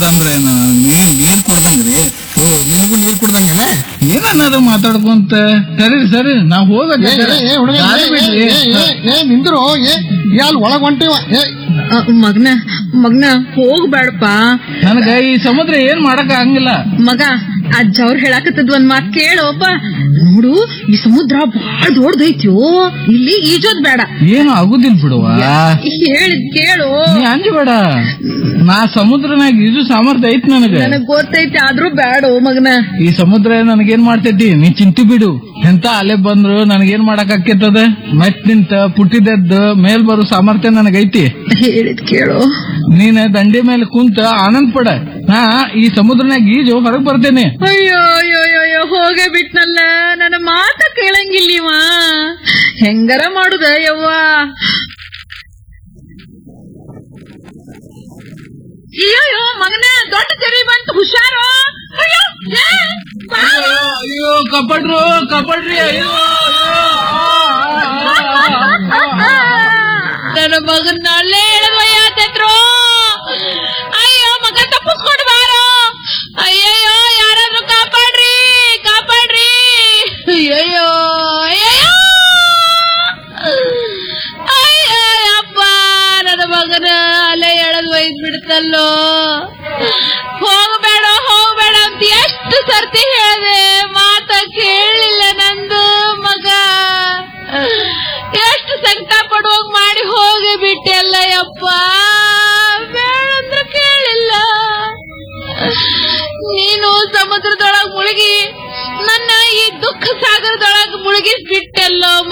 ಅಂತಂದ್ರೆ ನೀರ್ ನೀರ್ ಕುಡ್ದಂಗ್ರಿ ಓ ನಿನಗೂ ನೀರ್ ಕುಡ್ದಂಗೆಲ್ಲ ಏನನ್ನದು ಮಾತಾಡ್ಕೊಂತ ಸರಿ ಸರಿ ನಾವ್ ಏ, ಹೋಗ್ಬೇಕು ಏ, ಏ, ಹುಡುಗ, ಏ, ಗಾಡಿ ಏ, ಬಿಡ್ರಿ ಏ, ಏ, ಏ, ನಿಂದ್ರು ಏ ಏ, ಅಲ್ಲಿ ಒಳಗ್ ಹೊಂಟಿವ ಏ ಅ, ಮಗ್ನ ಮಗ್ನ ಹೋಗ್ಬೇಡಪ್ಪ ನನಗ ಈ ಸಮುದ್ರ ಏನ್ ಮಾಡಕ್ ಆಗಂಗಿಲ್ಲ ಮಗ ಅಜ್ಜ ಅವ್ರು ಹೇಳಾಕತ್ತದ್ ಒಂದ್ ಮಾತ್ ಕೇಳೋಪ ನೋಡು ಈ ಸಮುದ್ರ ಬಾಳ ದೊಡ್ಡದೈತ್ಯೋ ಇಲ್ಲಿ ಈಜೋದ್ ಬೇಡ ಏನು ಆಗುದಿಲ್ಲ ಬಿಡುವ ಹೇಳಿದ್ ಕೇಳು ನೀ ಅಂಜಬೇಡ ನಾ ಸಮುದ್ರನಾಗ ಈಜು ಸಾಮರ್ಥ್ಯ ಐತ್ ನನಗ ನನಗ್ ಗೊತ್ತೈತಿ ಆದ್ರೂ ಬೇಡ ಮಗನ ಈ ಸಮುದ್ರ ನನಗೇನ್ ಮಾಡ್ತೈತಿ ನೀ ಚಿಂತಿ ಬಿಡು ಎಂತ ಅಲೆ ಬಂದ್ರು ನನಗೇನ್ ಮಾಡಕ್ ಆಕೇತದ ಮೆಟ್ ನಿಂತ ಪುಟ್ಟಿದೆದ್ದು ಮೇಲ್ ಬರೋ ಸಾಮರ್ಥ್ಯ ನನಗೈತಿ ಹೇಳಿದ್ ಕೇಳು ನೀನ್ ದಂಡಿ ಮೇಲೆ ಕುಂತ ಆನಂದ್ ಪಡ ನಾ ಈ ಸಮುದ್ರನಾಗ ಈಜು ಹೊರಗ್ ಬರ್ತೇನೆ ಅಯ್ಯೋ ಅಯ್ಯೋ ಅಯ್ಯೋ, ಅಯ್ಯೋ ಹೋಗೇ ಬಿಟ್ನಲ್ಲ ನನ್ನ ಮಾತ ಕೇಳಂಗಿಲ್ಲಿವ ಹೆಂಗರ ಮಾಡುದ ಯವ್ವ ಅಯ್ಯೋ ಮಗನ ದೊಡ್ಡ ತೆರಿ ಬಂತು ಹುಷಾರು ಅಯ್ಯೋ, ಏ, ಬಾರೋ. ಅಯ್ಯೋ ಕಪಡ್ರು ಕಪಡ್ರಿ ಅಯ್ಯೋ ನನ್ನ ಮಗನ ಅಲ್ಲೇ ಎಳವಯ್ಯಾತತ್ರು ಅಯ್ಯೋ ಮಗ ತಪ್ಪಿಸ್ಕೊಂಡು ಬಾರೋ ಅಯ್ಯಯ್ಯೋ ಯಾರಾದ್ರೂ ಕಾಪಾಡ್ರಿ ಕಾಪಾಡ್ರಿ ಅಯ್ಯಯ್ಯೋ ಅಯ್ಯಯ್ಯೋ ಅಯ್ಯೋ ಅಪ್ಪ ನನ್ನ ಮಗನ ಅಲೆ ಎಳೆದು ಒಯ್ದು ಬಿಡ್ತಲ್ಲೋ ಹೋಗಬೇಡ ಹೋಗಬೇಡ ಅಂತ ಎಷ್ಟು ಸರ್ತಿ ಹೇಳಿದೆ ಮಾತ ಕೇಳಲಿಲ್ಲ ನಂದು ಮಗ ಎಷ್ಟು ಸಂಕಟ ಪಡುವಾಗ ಮಾಡಿ ಹೋಗಿ ಬಿಟ್ಟೆಲ್ಲ ಯಪ್ಪ ಬೇಡ ಅಂದ್ರೆ ಕೇಳಿಲ್ಲ ನೀನು ಸಮುದ್ರದೊಳಗ್ ಮುಳುಗಿ ನನ್ನ ಈ ದುಃಖ ಸಾಗರದೊಳಗ್ ಮುಳುಗಿಸ್ಬಿಟ್ಟೆಲ್ಲೋ